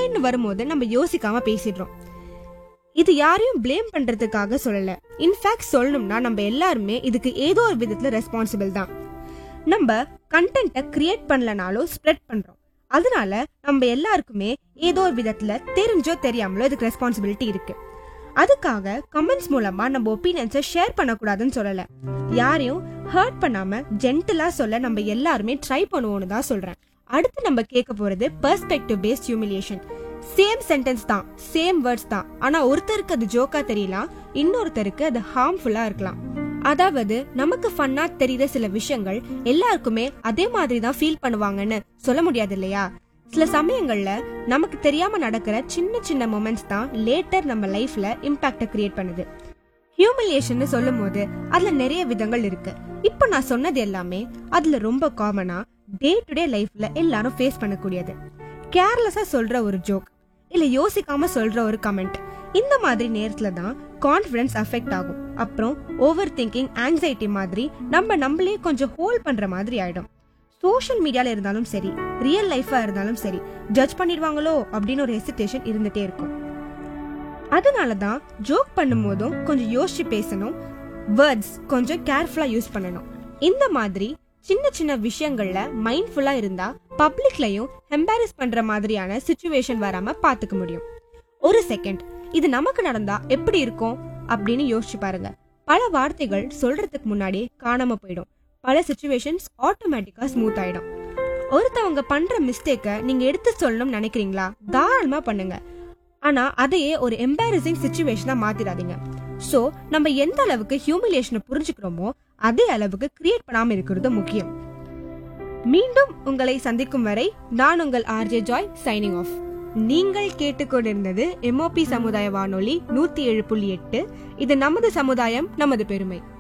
அப்படின்னு வரும்போது நம்ம யோசிக்காம பேசிடுறோம் இது யாரையும் ப்ளேம் பண்றதுக்காக சொல்லல இன்ஃபேக்ட் சொல்லணும்னா நம்ம எல்லாருமே இதுக்கு ஏதோ ஒரு விதத்துல ரெஸ்பான்சிபிள் தான் நம்ம கண்டென்ட்டை கிரியேட் பண்ணலனாலும் ஸ்ப்ரெட் பண்றோம் அதனால நம்ம எல்லாருக்குமே ஏதோ ஒரு விதத்துல தெரிஞ்சோ தெரியாமலோ இதுக்கு ரெஸ்பான்சிபிலிட்டி இருக்கு அதுக்காக கமெண்ட்ஸ் மூலமா நம்ம ஒப்பீனியன்ஸை ஷேர் பண்ணக்கூடாதுன்னு சொல்லல யாரையும் ஹர்ட் பண்ணாம ஜென்டிலா சொல்ல நம்ம எல்லாருமே ட்ரை பண்ணுவோம்னு தான் சொல்றேன் அடுத்து நம்ம கேட்க போறது perspective based humiliation same sentence தான் சேம் வேர்ட்ஸ் தான் ஆனா ஒருத்தருக்கு அது ஜோக்கா தெரியலாம் இன்னொருத்தருக்கு அது ஹார்ம்ஃபுல்லா இருக்கலாம் அதாவது நமக்கு ஃபன்னா தெரியுற சில விஷயங்கள் எல்லாருக்குமே அதே மாதிரி தான் ஃபீல் பண்ணுவாங்கன்னு சொல்ல முடியாது இல்லையா சில சமயங்கள்ல நமக்கு தெரியாம நடக்கிற சின்ன சின்ன மொமெண்ட்ஸ் தான் லேட்டர் நம்ம லைஃப்ல இம்பாக்ட கிரியேட் பண்ணுது ஹியூமிலியேஷன் சொல்லும் போது அதுல நிறைய விதங்கள் இருக்கு இப்போ நான் சொன்னது எல்லாமே அதுல ரொம்ப காமனா டே டு டே லைஃப்ல எல்லாரும் ஃபேஸ் பண்ணக்கூடியது கேர்லெஸ்ஸா சொல்ற ஒரு ஜோக் இல்ல யோசிக்காம சொல்ற ஒரு கமெண்ட் இந்த மாதிரி நேரத்துல தான் கான்ஃபிடன்ஸ் அஃபெக்ட் ஆகும் அப்புறம் ஓவர் திங்கிங் ஆங்ஸைட்டி மாதிரி நம்ம நம்மளே கொஞ்சம் ஹோல்ட் பண்ற மாதிரி ஆயிடும் சோஷியல் மீடியால இருந்தாலும் சரி ரியல் லைஃபா இருந்தாலும் சரி ஜட்ஜ் பண்ணிடுவாங்களோ அப்படின்னு ஒரு ஹெசிடேஷன் இருந்துட்டே இருக்கும் அதனால தான் ஜோக் பண்ணும்போதும் கொஞ்சம் யோசிச்சு பேசணும் வேர்ட்ஸ் கொஞ்சம் கேர்ஃபுல்லா யூஸ் பண்ணணும் இந்த மாதிரி சின்ன சின்ன விஷயங்கள்ல மைண்ட்ஃபுல்லா இருந்தா பப்ளிக்லயும் எம்பாரஸ் பண்ற மாதிரியான சுச்சுவேஷன் வராம பாத்துக்க முடியும் ஒரு செகண்ட் இது நமக்கு நடந்தா எப்படி இருக்கும் அப்படின்னு யோசிச்சு பாருங்க பல வார்த்தைகள் சொல்றதுக்கு முன்னாடி காணாம போயிடும் பல சுச்சுவேஷன்ஸ் ஆட்டோமேட்டிக்கா ஸ்மூத் ஆயிடும் ஒருத்தவங்க பண்ற மிஸ்டேக்க நீங்க எடுத்து சொல்லணும்னு நினைக்கிறீங்களா தாராளமா பண்ணுங்க ஆனா அதையே ஒரு எம்பாரசிங் சுச்சுவேஷனா மாத்திடாதீங்க சோ நம்ம எந்த அளவுக்கு ஹியூமிலேஷனை புரிஞ்சுக்கிறோமோ அதே அளவுக்கு கிரியேட் பண்ணாம இருக்கிறது முக்கியம் மீண்டும் உங்களை சந்திக்கும் வரை நான் உங்கள் ஆர்ஜே ஜாய் சைனிங் ஆஃப் நீங்கள் கேட்டுக்கொண்டிருந்தது எம்ஓபி சமுதாய வானொலி நூத்தி ஏழு புள்ளி எட்டு இது நமது சமுதாயம் நமது பெருமை